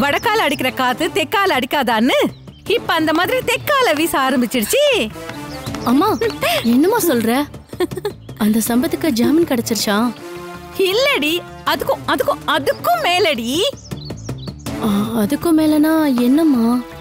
வடக்கால அடிக்கிற காத்து தெக்கால அடிக்காதான்னு இப்ப அந்த மாதிரி தெக்கால வீச ஆரம்பிச்சிடுச்சு அம்மா என்னம்மா சொல்ற அந்த சம்பத்துக்கு ஜாமீன் கிடைச்சிருச்சா இல்லடி அதுக்கும் அதுக்கும் அதுக்கும் மேலடி ஆ, அதுக்கும் மேலனா என்னம்மா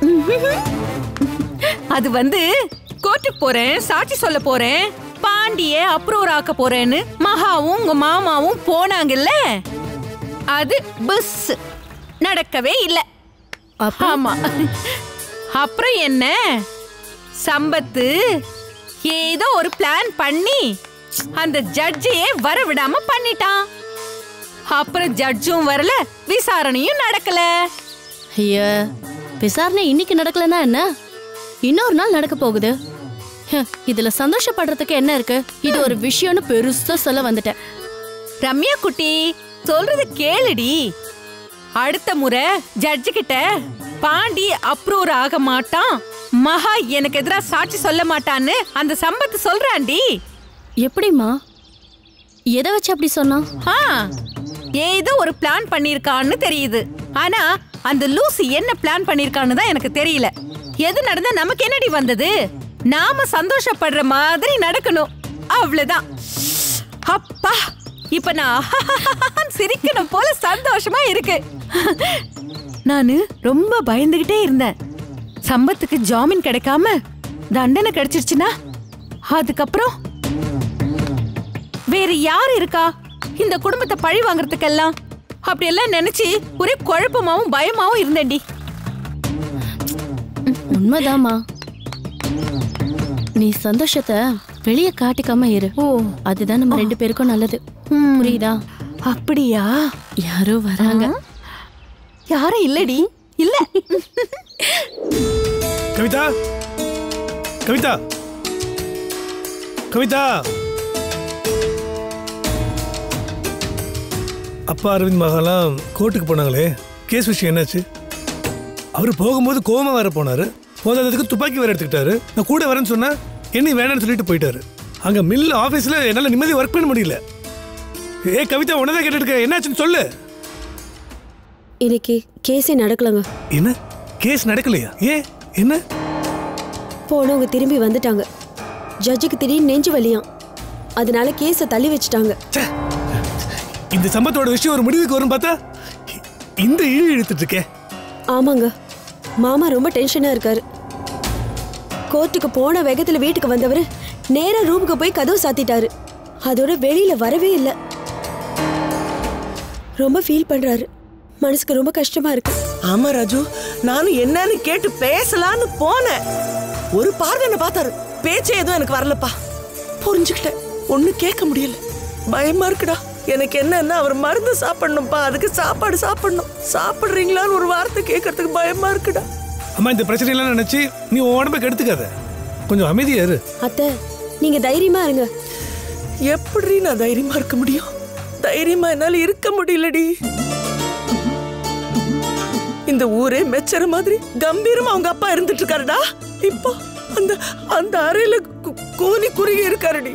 அது வந்து கோர்ட்டுக்கு போறேன் சாட்சி சொல்ல போறேன் பாண்டிய அப்ரூவர் ஆக்க போறேன்னு மகாவும் உங்க மாமாவும் போனாங்கல்ல அது பஸ் நடக்கவே இல்ல ஆமா அப்புறம் என்ன சம்பத்து ஏதோ ஒரு பிளான் பண்ணி அந்த ஜட்ஜையே வர விடாம பண்ணிட்டான் அப்புறம் ஜட்ஜும் வரல விசாரணையும் நடக்கல ஐயா விசாரணை இன்னைக்கு நடக்கலனா என்ன இன்னொரு நாள் நடக்க போகுது ஹ, இதுல சந்தோஷப்படுறதுக்கு என்ன இருக்கு இது ஒரு விஷயம்னு பெருசா சொல்ல வந்துட்டேன் ரம்யா குட்டி சொல்றது கேளுடி அடுத்த முறை ஜட்ஜு கிட்ட பாண்டி அப்ரூவர் ஆக மாட்டான் மகா எனக்கு எதிரா சாட்சி சொல்ல மாட்டான்னு அந்த சம்பத்து சொல்றான்டி எப்படிம்மா எதை வச்சு அப்படி சொன்னா ஆ ஏதோ ஒரு பிளான் பண்ணிருக்கான்னு தெரியுது ஆனா அந்த லூசு என்ன பிளான் பண்ணிருக்கான்னு தான் எனக்கு தெரியல எது நடந்தா நமக்கு என்னடி வந்தது நாம சந்தோஷப்படுற மாதிரி நடக்கணும் அவ்வளவுதான் அப்பா இப்ப நான் சிரிக்கணும் போல சந்தோஷமா இருக்கு நானு ரொம்ப பயந்துகிட்டே இருந்தேன் சம்பத்துக்கு ஜாமீன் கிடைக்காம தண்டனை கிடைச்சிருச்சுன்னா அதுக்கப்புறம் வேற யார் இருக்கா இந்த குடும்பத்தை பழி வாங்குறதுக்கெல்லாம் அப்படியெல்லாம் நினைச்சு ஒரே குழப்பமாவும் பயமாவும் இருந்தேன்டி உண்மைதாம்மா நீ சந்தோஷத்தை வெளிய காட்டிக்காம இரு ஓ அதுதான் நம்ம ரெண்டு பேருக்கும் நல்லது புரியுதா அப்படியா யாரோ வராங்க யாரும் இல்லடி இல்ல கவிதா கவிதா கவிதா அப்பா அரவிந்த் மகாலாம் கோர்ட்டுக்கு போனாங்களே கேஸ் விஷயம் என்னாச்சு அவர் போகும்போது கோவமா வேற போனாரு போதாததுக்கு துப்பாக்கி வேற எடுத்துக்கிட்டாரு நான் கூட வரேன்னு சொன்னா என்ன வேணாம்னு சொல்லிட்டு போயிட்டாரு அங்க மில் ஆபீஸ்ல என்னால நிம்மதி ஒர்க் பண்ண முடியல ஏ கவிதா உனதான் கேட்டுட்டு இருக்க என்னாச்சுன்னு சொல்லு இன்னைக்கு கேஸே நடக்கலங்க என்ன கேஸ் நடக்கலையா ஏன் என்ன போனவங்க திரும்பி வந்துட்டாங்க ஜட்ஜுக்கு திடீர்னு நெஞ்சு வலியாம் அதனால கேஸை தள்ளி வச்சுட்டாங்க ச்சே. இந்த சம்பத்தோட விஷயம் ஒரு முடிவுக்கு வரும் பார்த்தா இ- இந்த இழு இழுத்துட்டு இருக்கே ஆமாங்க மாமா ரொம்ப டென்ஷனா இருக்காரு கோர்ட்டுக்கு போன வேகத்துல வீட்டுக்கு வந்தவர் நேரா ரூமுக்கு போய் கதவு சாத்திட்டாரு அதோட வெளியில வரவே இல்லை ரொம்ப ஃபீல் பண்றாரு மனசுக்கு ரொம்ப கஷ்டமா இருக்கு ஆமா ராஜு நானும் என்னன்னு கேட்டு பேசலான்னு போனேன் ஒரு பார்வை பார்த்தாரு பேச்சே எதுவும் எனக்கு வரலப்பா புரிஞ்சுக்கிட்டேன் ஒன்னும் கேட்க முடியல பயமா இருக்குடா எனக்கு என்னன்னா அவர் மருந்து சாப்பிடணும்ப்பா அதுக்கு சாப்பாடு சாப்பிடணும் சாப்பிடுறீங்களான்னு ஒரு வார்த்தை கேட்கறதுக்கு பயமா இருக்குடா அம்மா இந்த பிரச்சனையெல்லாம் நினைச்சு நீ உன் உடம்ப கெடுத்துக்காத கொஞ்சம் அமைதியா இரு அத்தை நீங்க தைரியமா இருங்க எப்படி நான் தைரியமா இருக்க முடியும் தைரியமா என்னால இருக்க முடியலடி இந்த ஊரே மெச்சற மாதிரி கம்பீரமா அவங்க அப்பா இருந்துட்டு இருக்காருடா இப்போ அந்த அந்த அறையில கு- கூனி குறுகி இருக்காருடி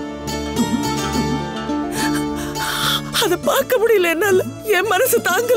அத பார்க்க முடியல என்னால என் மனசு தாங்கல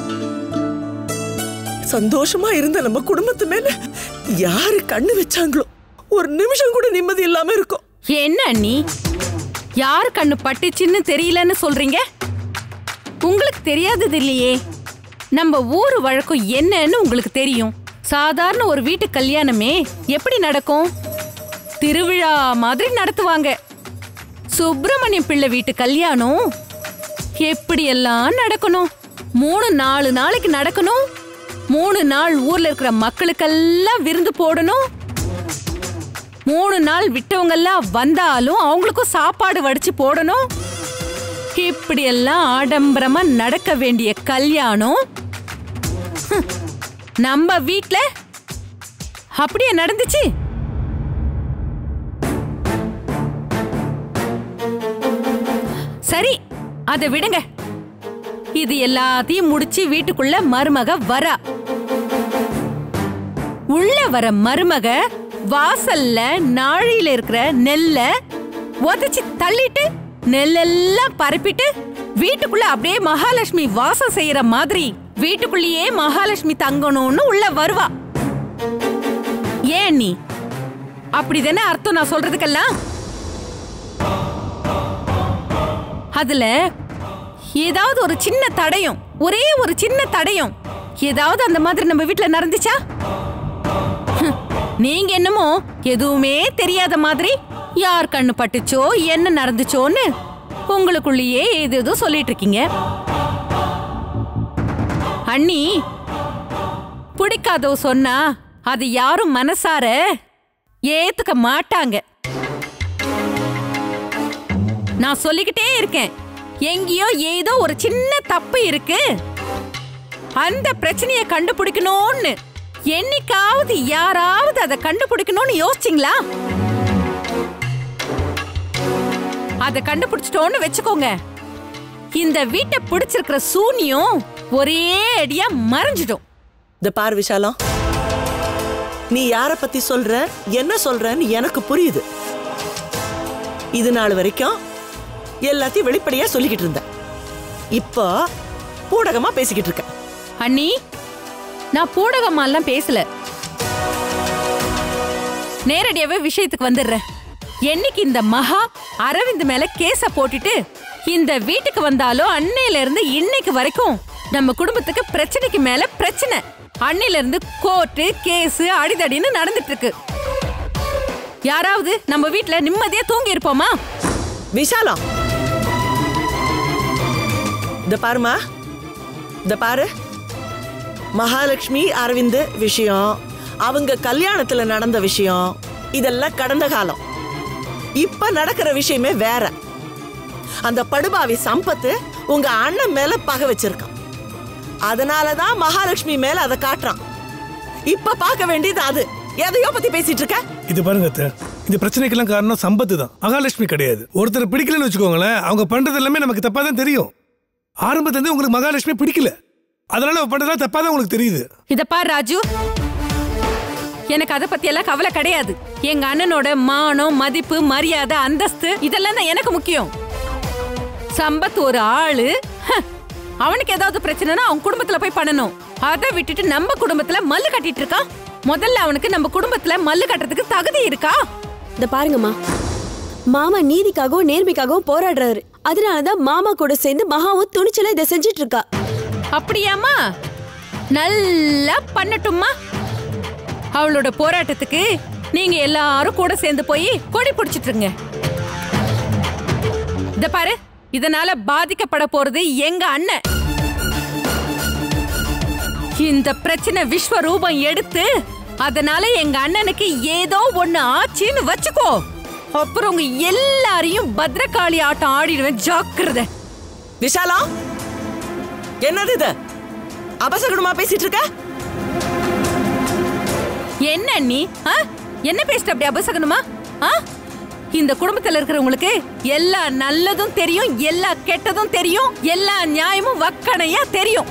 சந்தோஷமா இருந்த நம்ம குடும்பத்து மேல யாரு கண்ணு வச்சாங்களோ ஒரு நிமிஷம் கூட நிம்மதி இல்லாம இருக்கும் என்ன நீ யார் கண்ணு பட்டுச்சுன்னு தெரியலன்னு சொல்றீங்க உங்களுக்கு தெரியாதது இல்லையே நம்ம ஊர் வழக்கம் என்னன்னு உங்களுக்கு தெரியும் சாதாரண ஒரு வீட்டு கல்யாணமே எப்படி நடக்கும் திருவிழா மாதிரி நடத்துவாங்க சுப்பிரமணியம் பிள்ளை வீட்டு கல்யாணம் எப்படியெல்லாம் நடக்கணும் மூணு நாலு நாளைக்கு நடக்கணும் மூணு நாள் ஊர்ல இருக்கிற மக்களுக்கெல்லாம் விருந்து போடணும் மூணு நாள் விட்டவங்கெல்லாம் வந்தாலும் அவங்களுக்கும் சாப்பாடு வடிச்சு போடணும் இப்படியெல்லாம் ஆடம்பரமா நடக்க வேண்டிய கல்யாணம் ஹம், நம்ம வீட்ல அப்படியே நடந்துச்சு சரி அதை விடுங்க இது எல்லாத்தையும் முடிச்சு வீட்டுக்குள்ள மருமக வரா உள்ள வர மருமக வாசல்ல நாழியில இருக்கிற நெல்ல உதச்சி தள்ளிட்டு நெல்லெல்லாம் பரப்பிட்டு வீட்டுக்குள்ள அப்படியே மகாலட்சுமி வாசம் செய்யற மாதிரி வீட்டுக்குள்ளேயே மகாலட்சுமி தங்கணும்னு உள்ள வருவா ஏன் நீ அப்படிதானே அர்த்தம் நான் சொல்றதுக்கெல்லாம் அதுல ஏதாவது ஒரு சின்ன தடயம் ஒரே ஒரு சின்ன தடயம் ஏதாவது அந்த மாதிரி நம்ம வீட்ல நடந்துச்சா ஹம், நீங்க என்னமோ எதுவுமே தெரியாத மாதிரி யார் கண்ணு பட்டுச்சோ என்ன நடந்துச்சோன்னு உங்களுக்குள்ளேயே ஏது ஏதோ சொல்லிட்டு இருக்கீங்க அண்ணி பிடிக்காதவ சொன்னா அது யாரும் மனசார ஏத்துக்க மாட்டாங்க நான் சொல்லிக்கிட்டே இருக்கேன் எங்கேயோ ஏதோ ஒரு சின்ன தப்பு இருக்கு அந்த பிரச்சனையை கண்டுபிடிக்கணும்னு என்னைக்காவது யாராவது அதை கண்டுபிடிக்கணும்னு யோசிச்சிங்களா அதை கண்டுபிடிச்சிட்டோன்னு வச்சுக்கோங்க இந்த வீட்டை பிடிச்சிருக்கிற சூனியம் ஒரே அடியா மறைஞ்சிடும் இந்த பார் விஷாலம் நீ யார பத்தி சொல்ற என்ன சொல்றன்னு எனக்கு புரியுது இது நாள் வரைக்கும் எல்லாத்தையும் வெளிப்படையா சொல்லிக்கிட்டு இருந்த இப்போ பூடகமா பேசிக்கிட்டு இருக்க அண்ணி நான் பூடகமா எல்லாம் பேசல நேரடியாவே விஷயத்துக்கு வந்துடுறேன் என்னைக்கு இந்த மகா அரவிந்த் மேல கேஸ போட்டுட்டு இந்த வீட்டுக்கு வந்தாலோ அன்னையில இருந்து இன்னைக்கு வரைக்கும் நம்ம குடும்பத்துக்கு பிரச்சனைக்கு மேல பிரச்சனை அன்னையில இருந்து கோர்ட்டு கேஸ் அடிதடின்னு நடந்துட்டு இருக்கு யாராவது நம்ம வீட்ல நிம்மதியா தூங்கி இருப்போமா விஷாலம் இந்த பாருமா இந்த பாரு மகாலட்சுமி அரவிந்த் விஷயம் அவங்க கல்யாணத்துல நடந்த விஷயம் இதெல்லாம் கடந்த காலம் இப்ப நடக்கிற விஷயமே வேற அந்த படுபாவி சம்பத்து உங்க அண்ணன் மேல பகை வச்சிருக்கான் அதனாலதான் மகாலட்சுமி மேல அதை காட்டுறான் இப்ப பார்க்க வேண்டியது அது எதையோ பத்தி பேசிட்டு இருக்க இது பாருங்க அத்தை இந்த பிரச்சனைக்கெல்லாம் காரணம் சம்பத்து தான் மகாலட்சுமி கிடையாது ஒருத்தர் பிடிக்கலன்னு வச்சுக்கோங்களேன் அவங்க பண்றது எல்லாமே நமக்கு தப்பா தான் தெரியும் ஆரம்பத்துல இருந்து உங்களுக்கு மகாலட்சுமி பிடிக்கல அதனால அவ பண்றதெல்லாம் தப்பா தான் உங்களுக்கு தெரியுது இத பார் ராஜு எனக்கு அத பத்தி எல்லாம் கவலை கிடையாது எங்க அண்ணனோட மானம் மதிப்பு மரியாதை அந்தஸ்து இதெல்லாம் தான் எனக்கு முக்கியம் சம்பத் ஒரு ஆளு ஹ, அவனுக்கு ஏதாவது பிரச்சனைனா அவன் குடும்பத்துல போய் பண்ணணும் அதை விட்டுட்டு நம்ம குடும்பத்துல மல்லு கட்டிட்டு இருக்கான் முதல்ல அவனுக்கு நம்ம குடும்பத்துல மல்லு கட்டுறதுக்கு தகுதி இருக்கா இந்த பாருங்கம்மா மாமா நீதிக்காகவும் நேர்மைக்காகவும் போராடுறாரு அதனாலதான் மாமா கூட சேர்ந்து மகாவும் துணிச்சலா இதை செஞ்சுட்டு இருக்கா அப்படியாம்மா நல்லா பண்ணட்டும்மா அவளோட போராட்டத்துக்கு நீங்க எல்லாரும் கூட சேர்ந்து போய் கொடி பிடிச்சிட்டுருங்க இத பாரு இதனால பாதிக்கப்பட போறது எங்க அண்ணன் இந்த பிரச்சனை விஸ்வரூபம் எடுத்து அதனால எங்க அண்ணனுக்கு ஏதோ ஒண்ணு ஆச்சுன்னு வச்சுக்கோ அப்புறம் உங்க எல்லாரையும் பத்ரகாளி ஆட்டம் ஆடிடுவேன் ஜாக்கிரதை விஷாலம் என்னது இது அபசகுணமா பேசிட்டு இருக்க என்ன நீ ஆ? என்ன பேசிட்டு அப்படி அபசகனுமா ஆ இந்த குடும்பத்துல இருக்கிறவங்களுக்கு எல்லா நல்லதும் தெரியும் எல்லா கெட்டதும் தெரியும் எல்லா நியாயமும் வக்கணையா தெரியும்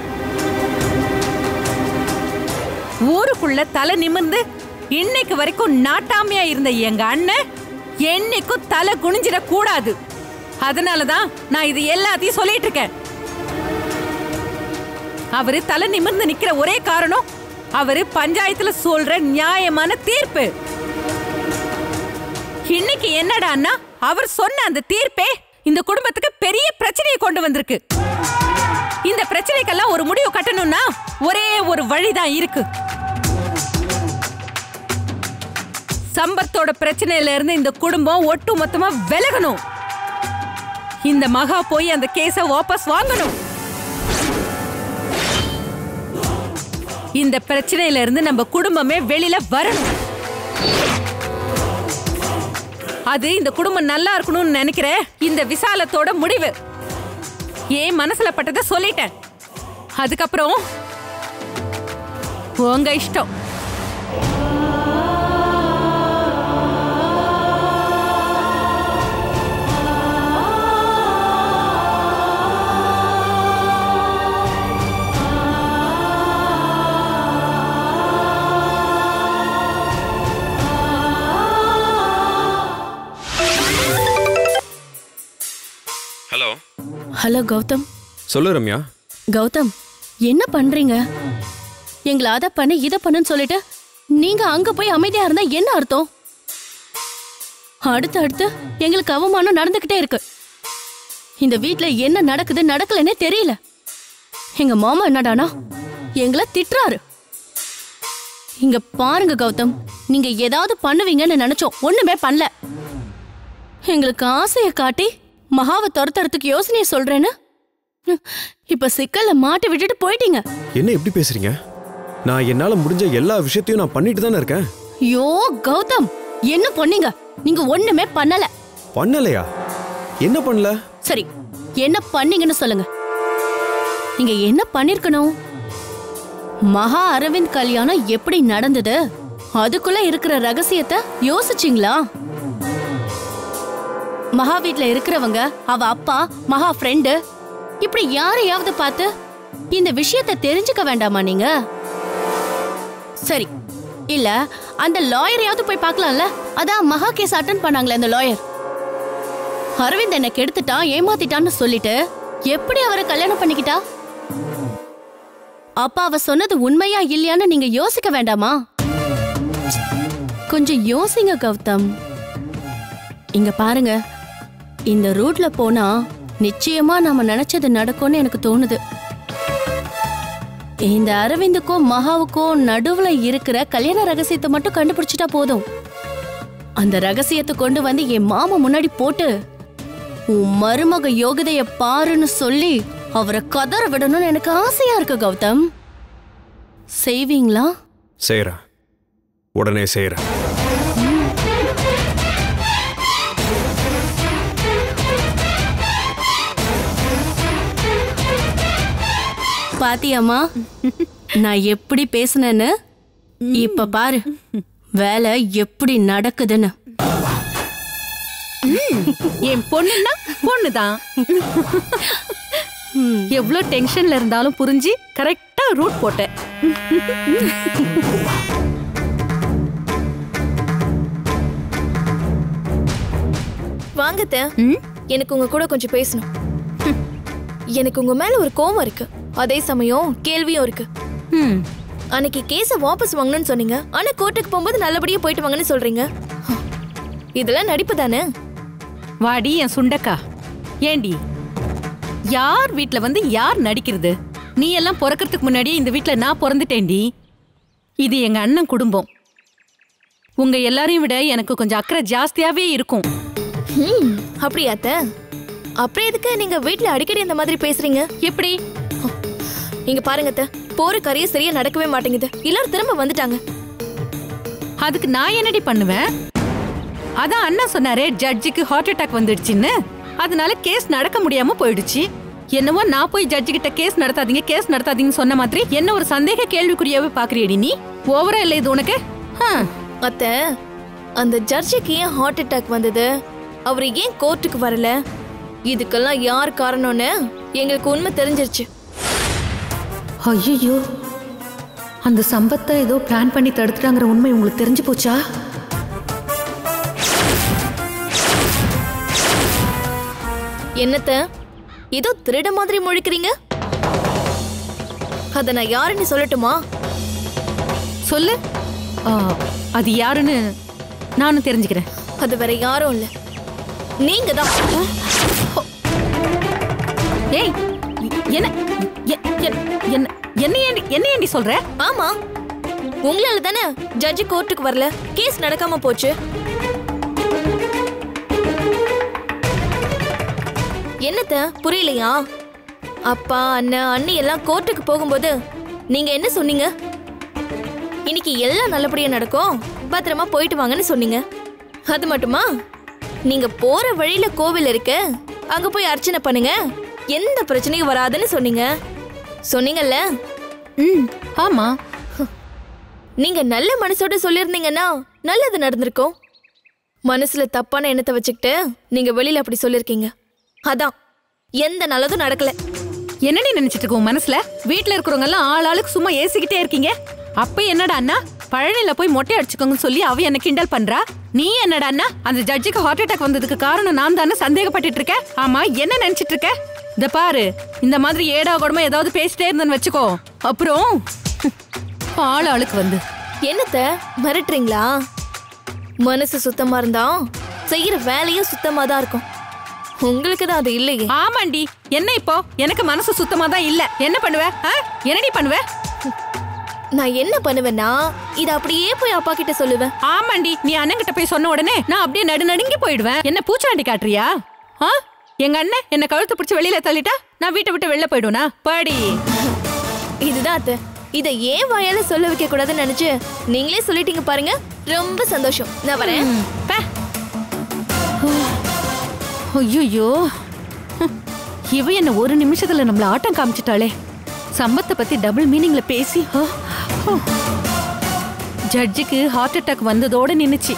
ஊருக்குள்ள தலை நிமிர்ந்து இன்னைக்கு வரைக்கும் நாட்டாமையா இருந்த எங்க அண்ணன் என்னைக்கும் தலை குனிஞ்சிடக் கூடாது அதனாலதான் நான் இது எல்லாத்தையும் சொல்லிட்டு இருக்கேன் அவரு தலை நிமிர்ந்து நிக்கிற ஒரே காரணம் அவரு பஞ்சாயத்துல சொல்ற நியாயமான தீர்ப்பு இன்னைக்கு என்னடான்னா அவர் சொன்ன அந்த தீர்ப்பே இந்த குடும்பத்துக்கு பெரிய பிரச்சனையை கொண்டு வந்திருக்கு இந்த பிரச்சனைக்கெல்லாம் ஒரு முடிவு கட்டணும்னா ஒரே ஒரு வழிதான் இருக்கு சம்பத்தோட பிரச்சனையில இருந்து இந்த குடும்பம் ஒட்டு மொத்தமா விலகணும் இந்த மகா போய் அந்த கேஸ வாபஸ் வாங்கணும் இந்த பிரச்சனையில இருந்து நம்ம குடும்பமே வெளியில வரணும் அது இந்த குடும்பம் நல்லா இருக்கணும்னு நினைக்கிற இந்த விசாலத்தோட முடிவு ஏன் மனசுல பட்டதை சொல்லிட்டேன் அதுக்கப்புறம் உங்க இஷ்டம் ஹலோ ஹலோ கௌதம் சொல்லு ரம்யா கௌதம் என்ன பண்றீங்க எங்களை அதை பண்ணு இதை பண்ணுன்னு சொல்லிட்டு நீங்க அங்க போய் அமைதியா இருந்தா என்ன அர்த்தம் அடுத்து அடுத்து எங்களுக்கு அவமானம் நடந்துகிட்டே இருக்கு இந்த வீட்ல என்ன நடக்குது நடக்கலன்னே தெரியல எங்க மாமா என்னடானா எங்களை திட்டுறாரு இங்க பாருங்க கௌதம் நீங்க ஏதாவது பண்ணுவீங்கன்னு நினைச்சோம் ஒண்ணுமே பண்ணல எங்களுக்கு ஆசைய காட்டி மகாவை துரத்துறதுக்கு யோசனைய சொல்றேன்னு ஹம், இப்ப சிக்கல்ல மாட்டி விட்டுட்டு போயிட்டீங்க என்ன எப்படி பேசுறீங்க நான் என்னால முடிஞ்ச எல்லா விஷயத்தையும் நான் பண்ணிட்டு தானே இருக்கேன் யோ கௌதம் என்ன பண்ணீங்க நீங்க ஒண்ணுமே பண்ணல பண்ணலையா என்ன பண்ணல சரி என்ன பண்ணீங்கன்னு சொல்லுங்க நீங்க என்ன பண்ணிருக்கணும் மகா அரவிந்த் கல்யாணம் எப்படி நடந்தது அதுக்குள்ள இருக்கிற ரகசியத்தை யோசிச்சீங்களா மகா வீட்ல இருக்கிறவங்க அவ அப்பா மகா ஃப்ரெண்டு இப்படி யாரையாவது பார்த்து இந்த விஷயத்தை தெரிஞ்சுக்க வேண்டாமா நீங்க சரி இல்ல அந்த லாயரையாவது போய் பார்க்கலாம்ல அதான் மகா கேஸ் அட்டன் பண்ணாங்களே அந்த லாயர் அரவிந்த் என்ன கெடுத்துட்டான் ஏமாத்திட்டான்னு சொல்லிட்டு எப்படி அவரை கல்யாணம் பண்ணிக்கிட்டா அப்பா அவ சொன்னது உண்மையா இல்லையான்னு நீங்க யோசிக்க வேண்டாமா கொஞ்சம் யோசிங்க கௌதம் இங்க பாருங்க இந்த ரூட்ல போனா நிச்சயமா நாம நினைச்சது நடக்கும்னு எனக்கு தோணுது இந்த அரவிந்துக்கும் மகாவுக்கும் நடுவுல இருக்கிற கல்யாண ரகசியத்தை மட்டும் கண்டுபிடிச்சிட்டா போதும் அந்த ரகசியத்தை கொண்டு வந்து என் மாமா முன்னாடி போட்டு உன் மருமக யோகிதைய பாருன்னு சொல்லி அவரை கதற விடணும்னு எனக்கு ஆசையா இருக்கு கௌதம் செய்வீங்களா செய்யறேன் உடனே செய்யறேன் பாத்தியாம்மா நான் எப்படி பேசுனேன்னு இப்ப பாரு வேலை எப்படி நடக்குதுன்னு என் பொண்ணுன்னா பொண்ணுதான் எவ்வளவு டென்ஷன்ல இருந்தாலும் புரிஞ்சு கரெக்டா ரூட் போட்டேன் வாங்கத்த எனக்கு உங்க கூட கொஞ்சம் பேசணும் ஹம். எனக்கு உங்க மேல ஒரு கோவம் இருக்கு அதே சமயம் கேள்வியும் இருக்கு ம், அன்னைக்கு கேஸ வாபஸ் வாங்கணும்னு சொன்னீங்க ஆனா கோர்ட்டுக்கு போகும்போது நல்லபடியா போயிட்டு வாங்கன்னு சொல்றீங்க ஹம். இதெல்லாம் நடிப்பு தானே வாடி என் சுண்டக்கா ஏண்டி யார் வீட்ல வந்து யார் நடிக்கிறது நீ எல்லாம் பிறக்கறதுக்கு முன்னாடியே இந்த வீட்ல நான் பிறந்துட்டேன்டி இது எங்க அண்ணன் குடும்பம் உங்க எல்லாரையும் விட எனக்கு கொஞ்சம் அக்கறை ஜாஸ்தியாவே இருக்கும் ஹம், அப்படியா அத்தை அப்புறம் எதுக்கு நீங்க வீட்ல அடிக்கடி இந்த மாதிரி பேசுறீங்க எப்படி இங்க பாருங்க அத்தை போற கரைய சரியா நடக்கவே மாட்டேங்குது எல்லாரும் திரும்ப வந்துட்டாங்க அதுக்கு நான் என்னடி பண்ணுவேன் அதான் அண்ணா சொன்னாரே ஜட்ஜுக்கு ஹார்ட் அட்டாக் வந்துடுச்சுன்னு அதனால கேஸ் நடக்க முடியாம போயிடுச்சு என்னவோ நான் போய் ஜட்ஜு கிட்ட கேஸ் நடத்தாதீங்க கேஸ் நடத்தாதீங்கன்னு சொன்ன மாதிரி என்ன ஒரு சந்தேக கேள்விக்குறியாவே பாக்குறியடி நீ ஓவரா இல்ல இது உனக்கு ஹம். அத்தை அந்த ஜட்ஜுக்கு ஏன் ஹார்ட் அட்டாக் வந்தது அவர் ஏன் கோர்ட்டுக்கு வரல இதுக்கெல்லாம் யார் காரணம்னு எங்களுக்கு உண்மை தெரிஞ்சிருச்சு ஐயோ அந்த சம்பத்தை ஏதோ பிளான் பண்ணி தடுத்துட்டாங்கிற உண்மை உங்களுக்கு தெரிஞ்சு போச்சா என்னத்த ஏதோ திருட மாதிரி முழிக்கிறீங்க அத நான் யாருன்னு சொல்லட்டுமா சொல்லு ஆ, அது யாருன்னு நானும் தெரிஞ்சுக்கிறேன் அது வேற யாரும் இல்ல நீங்க தான் ஏய் என்ன எ- எ- என்ன என்ன ஏண்டி என்ன ஏண்டி சொல்ற ஆமா உங்களால தானே ஜட்ஜி கோர்ட்டுக்கு வரல கேஸ் நடக்காம போச்சு என்னத்த புரியலையா அப்பா அண்ணன் அண்ணி எல்லாம் கோர்ட்டுக்கு போகும்போது நீங்க என்ன சொன்னீங்க இன்னைக்கு எல்லாம் நல்லபடியா நடக்கும் பத்திரமா போயிட்டு வாங்கன்னு சொன்னீங்க அது மட்டுமா நீங்க போற வழியில கோவில் இருக்கு அங்க போய் அர்ச்சனை பண்ணுங்க எந்த பிரச்சனையும் வராதுன்னு சொன்னீங்க சொன்னீங்கல்ல ம் ஆமா நீங்க நல்ல மனசோட சொல்லியிருந்தீங்கன்னா நல்லது நடந்திருக்கும் மனசுல தப்பான எண்ணத்தை வச்சுக்கிட்டு நீங்க வெளியில அப்படி சொல்லிருக்கீங்க அதான் எந்த நல்லதும் நடக்கல என்னடி நினைச்சிட்டு இருக்க உன் மனசுல வீட்ல இருக்கிறவங்க எல்லாம் ஆள் ஆளுக்கு சும்மா ஏசிக்கிட்டே இருக்கீங்க அப்ப என்னடா அண்ணா பழனில போய் மொட்டை அடிச்சுக்கோங்கன்னு சொல்லி அவ என்ன கிண்டல் பண்றா நீ என்னடா அண்ணா அந்த ஜட்ஜுக்கு ஹார்ட் அட்டாக் வந்ததுக்கு காரணம் நான் தானே சந்தேகப்பட்டுட்டு இருக்க ஆமா என்ன நினைச்சிட்டு இருக்க இந்த பாரு இந்த மாதிரி ஏடா கூடமா ஏதாவது பேசிட்டே இருந்தேன்னு வச்சுக்கோ அப்புறம் ஆள் ஆளுக்கு வந்து என்னத்த மிரட்டுறீங்களா மனசு சுத்தமா இருந்தா செய்யற வேலையும் சுத்தமா தான் இருக்கும் உங்களுக்கு தான் அது இல்லையே ஆமாண்டி என்ன இப்போ எனக்கு மனசு சுத்தமா தான் இல்ல என்ன பண்ணுவ ஆ? என்னடி பண்ணுவ நான் என்ன பண்ணுவேன்னா இத அப்படியே போய் அப்பா கிட்ட சொல்லுவேன் ஆமாண்டி நீ அண்ணன்கிட்ட போய் சொன்ன உடனே நான் அப்படியே நடு நடுங்கி போயிடுவேன் என்ன பூச்சாண்டி காட்டுறியா ஆ எங்க அண்ணன் என்ன கழுத்து பிடிச்சி வெளியில தள்ளிட்டா நான் வீட்டை விட்டு வெளில போயிடுவேனா பாடி இதுதான் அத்தை இத ஏன் வாயால சொல்ல வைக்க கூடாதுன்னு நினைச்சு நீங்களே சொல்லிட்டீங்க பாருங்க ரொம்ப சந்தோஷம் நான் வரேன் ஐயோ இவ என்ன ஒரு நிமிஷத்துல நம்மள ஆட்டம் காமிச்சிட்டாளே சம்பத்தை பத்தி டபுள் மீனிங்ல பேசி ஆ, ஆ. ஜட்ஜுக்கு ஹார்ட் அட்டாக் வந்ததோட நின்னுச்சு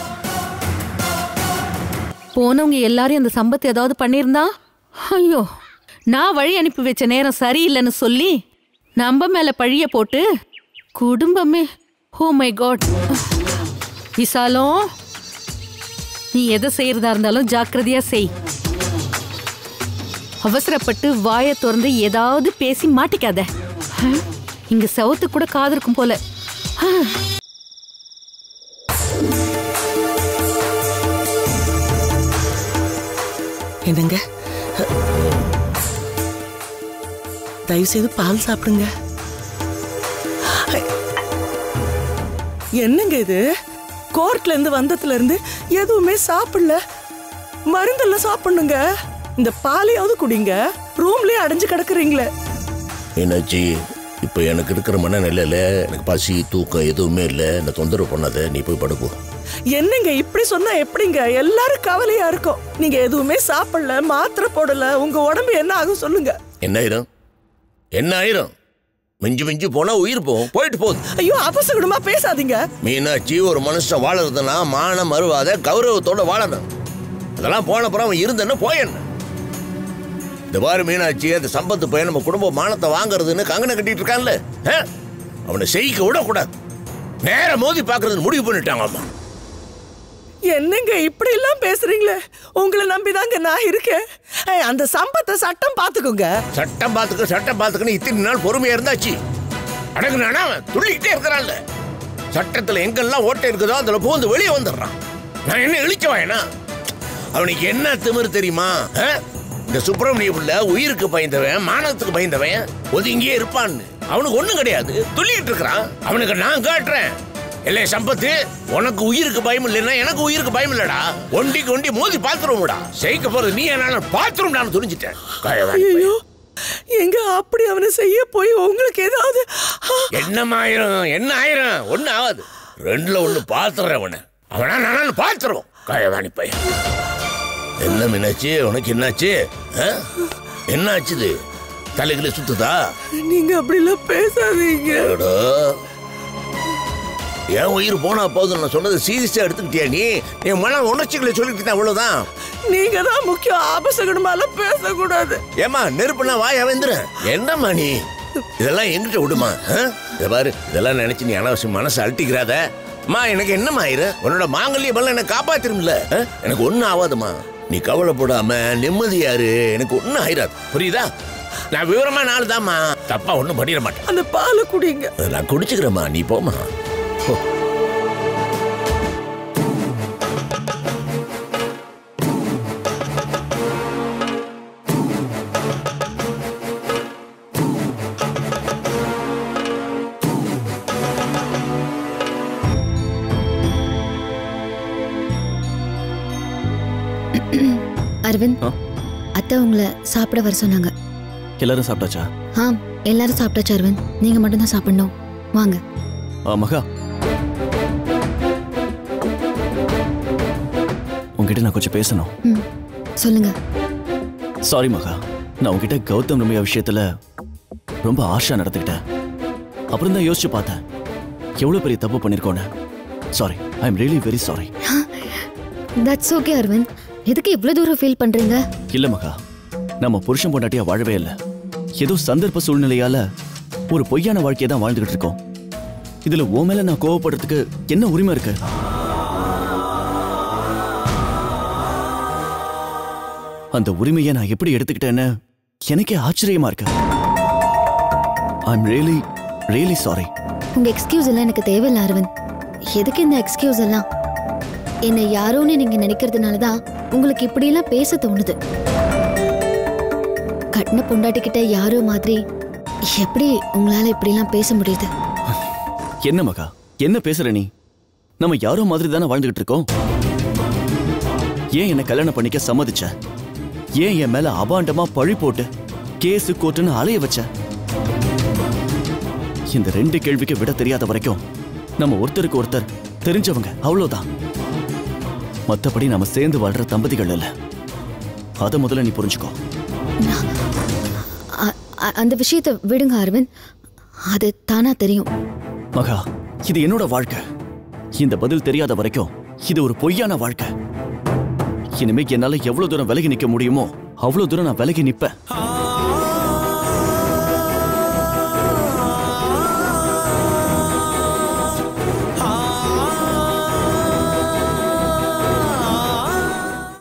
போனவங்க எல்லாரையும் அந்த சம்பத் ஏதாவது பண்ணியிருந்தா ஐயோ நான் வழி அனுப்பி வச்ச நேரம் சரியில்லைன்னு சொல்லி நம்ம மேல பழிய போட்டு குடும்பமே ஓ மை காட் விசாலம் நீ எதை செய்யறதா இருந்தாலும் ஜாக்கிரதையா செய் அவசரப்பட்டு வாயை திறந்து ஏதாவது பேசி மாட்டிக்காத ஹம், இங்க செவத்து கூட காது இருக்கும் போல என்னங்க தயவு செய்து பால் சாப்பிடுங்க என்னங்க இது கோர்ட்ல இருந்து வந்ததுல இருந்து எதுவுமே சாப்பிடல மருந்தெல்லாம் சாப்பிடணுங்க இந்த பாலையாவது குடிங்க ரூம்லயே அடைஞ்சு கிடக்குறீங்களே என்னாச்சு இப்போ எனக்கு இருக்கிற மனநிலையில எனக்கு பசி தூக்கம் எதுவுமே இல்லை என்ன தொந்தரவு பண்ணாத நீ போய் படுப்போ என்னங்க இப்படி சொன்னா எப்படிங்க எல்லாரும் கவலையா இருக்கும் நீங்க எதுவுமே சாப்பிடல மாத்திரை போடல உங்க உடம்பு என்ன ஆகும் சொல்லுங்க என்ன ஆயிரும் என்ன ஆயிரும் மிஞ்சி மிஞ்சி போனா உயிர் போகும் போயிட்டு போகுது ஐயோ அபசகுணமா பேசாதீங்க மீனாட்சி ஒரு மனுஷன் வாழறதுன்னா மானம் மறுவாத கௌரவத்தோட வாழணும் அதெல்லாம் போன அப்புறம் அவன் இருந்தன்னு போயண்ண இந்த பாரு மீனாட்சி அந்த சம்பத்து பையன் நம்ம குடும்ப மானத்தை வாங்குறதுன்னு கங்கனை கட்டிட்டு இருக்கான்ல ஆ? அவனை செய்யிக்க விடக்கூடாது நேர மோதி பார்க்கறதுன்னு முடிவு பண்ணிட்டாங்க அம்மா என்னங்க இப்படி எல்லாம் பேசுறீங்களே உங்களை நம்பிதாங்க நான் இருக்கேன் ஏய், அந்த சம்பத்தை சட்டம் பாத்துக்கோங்க சட்டம் பார்த்துக்க சட்டம் பார்த்துக்கன்னு இத்தனை நாள் பொறுமையா இருந்தாச்சு அடங்குனானா அவன் துள்ளிக்கிட்டே இருக்கிறான்ல சட்டத்துல எங்கெல்லாம் ஓட்டை இருக்குதோ அதுல பூந்து வெளியே வந்துடுறான் நான் என்ன இழிச்சவாயனா அவனுக்கு என்ன திமிரு தெரியுமா ஆ? இந்த சுப்பிரமணிய புள்ள உயிருக்கு பயந்தவன் மானத்துக்கு பயந்தவன் ஒதுங்கியே இருப்பான்னு அவனுக்கு ஒண்ணும் கிடையாது துள்ளிக்கிட்டு இருக்கிறான் அவனுக்கு நான் காட்டுறேன் இல்லை சம்பத்து உனக்கு உயிருக்கு பயம் இல்லைன்னா எனக்கு உயிருக்கு பயம் இல்லடா ஒண்டிக்கு ஒண்டி மோதி பாத்துருவோம்டா ஜெயிக்க போறது நீ என்ன பாத்துரும் நான் துணிஞ்சிட்டேன் கயவன் பையன். ஐயோ எங்க அப்படி அவனை செய்ய போய் உங்களுக்கு ஏதாவது ஆ, என்னமாயிரும் என்ன ஆயிரும் ஒண்ணு ஆகாது ரெண்டுல ஒண்ணு பாத்துறேன் அவனை அவனா நானும் பாத்துருவோம் கயவாணி பையன் என்ன மீனாச்சு உனக்கு என்னாச்சு ஆ? என்ன ஆச்சுது தலைகளை சுத்துதா நீங்க அப்படி எல்லாம் பேசாதீங்க எடோ. என் உயிர் போனா போதும் நான் சொன்னது சீரியஸா எடுத்துக்கிட்டியா நீ என் மன உணர்ச்சிகளை சொல்லிட்டு அவ்வளவுதான் நீங்க தான் முக்கியம் ஆபசகுணமால பேசக்கூடாது ஏமா நெருப்புனா வாய வந்துடும் என்னம்மா நீ இதெல்லாம் எங்கிட்ட விடுமா ஆ? இத பாரு இதெல்லாம் நினைச்சு நீ அனாவசியம் மனசு அழட்டிக்கிறாத அம்மா எனக்கு என்னம்மா ஆயிரு உன்னோட மாங்கல்ய பலம் என்ன காப்பாத்திரும்ல ஆ? எனக்கு ஒண்ணும் ஆகாதுமா நீ கவலைப்படாம நிம்மதியாரு எனக்கு ஒண்ணும் ஆயிராது புரியுதா நான் விவரமா நாள் தாம்மா தப்பா ஒண்ணும் பண்ணிட மாட்டேன் அந்த பாலை குடிங்க அதை நான் குடிச்சுக்கிறேம்மா நீ போமா போ. அரவிந்த் அத்தை உங்களை சாப்பிட வர சொன்னாங்க எல்லாரும் சாப்பிட்டாச்சா ஆ எல்லாரும் சாப்பிட்டாச்சு அரவிந்த் நீங்க மட்டும் தான் சாப்பிடணும் வாங்க ஆ, மகா உங்ககிட்ட நான் கொஞ்சம் பேசணும் ம் சொல்லுங்க சாரி மகா நான் உங்ககிட்ட கௌதம் ரம்யா விஷயத்துல ரொம்ப ஆஷா நடந்துக்கிட்டேன் அப்புறம் தான் யோசிச்சு பார்த்தேன் எவ்வளவு பெரிய தப்பு பண்ணிருக்கோன்னு sorry I am really very sorry that's okay Aravind எதுக்கு இவ்வளவு தூரம் ஃபீல் பண்றீங்க இல்ல மகா நம்ம புருஷன் பொண்டாட்டியா வாழவே இல்லை ஏதோ சந்தர்ப்ப சூழ்நிலையால ஒரு பொய்யான வாழ்க்கையை தான் வாழ்ந்துகிட்டு இருக்கோம் இதுல ஓ மேல நான் கோவப்படுறதுக்கு என்ன உரிமை இருக்கு அந்த உரிமையை நான் எப்படி எடுத்துக்கிட்டேன்னு எனக்கே ஆச்சரியமா இருக்கு I am really really sorry உங்க எக்ஸ்கியூஸ் எல்லாம் எனக்கு தேவையில்ல அரவிந்த் எதுக்கு இந்த எக்ஸ்கியூஸ் எல்லாம் என்னை யாரோன்னு நீங்க நினைக்கிறதுனால தான் உங்களுக்கு இப்படியெல்லாம் பேச தோணுது கட்டின பொண்டாட்டிக்கிட்ட யாரோ மாதிரி எப்படி உங்களால இப்படிலாம் பேச முடியுது என்ன மகா என்ன பேசுற நீ நம்ம யாரோ மாதிரி தானே வாழ்ந்துகிட்டு இருக்கோம் ஏன் என்ன கல்யாணம் பண்ணிக்க சம்மதிச்ச ஏன் என் மேல அபாண்டமா பழி போட்டு கேஸு கோர்ட்டுன்னு அலைய வச்ச இந்த ரெண்டு கேள்விக்கு விட தெரியாத வரைக்கும் நம்ம ஒருத்தருக்கு ஒருத்தர் தெரிஞ்சவங்க அவ்வளவுதான் மத்தபடி நாம சேர்ந்து வாழ்ற தம்பதிகள் இல்ல அத முதல்ல நீ புரிஞ்சுக்கோ அ- அ- அந்த விஷயத்தை விடுங்க அரவிந்த் அது தானா தெரியும் மகா இது என்னோட வாழ்க்கை இந்த பதில் தெரியாத வரைக்கும் இது ஒரு பொய்யான வாழ்க்கை இனிமே என்னால எவ்வளவு தூரம் விலகி நிக்க முடியுமோ அவ்வளவு தூரம் நான் விலகி நிப்பேன்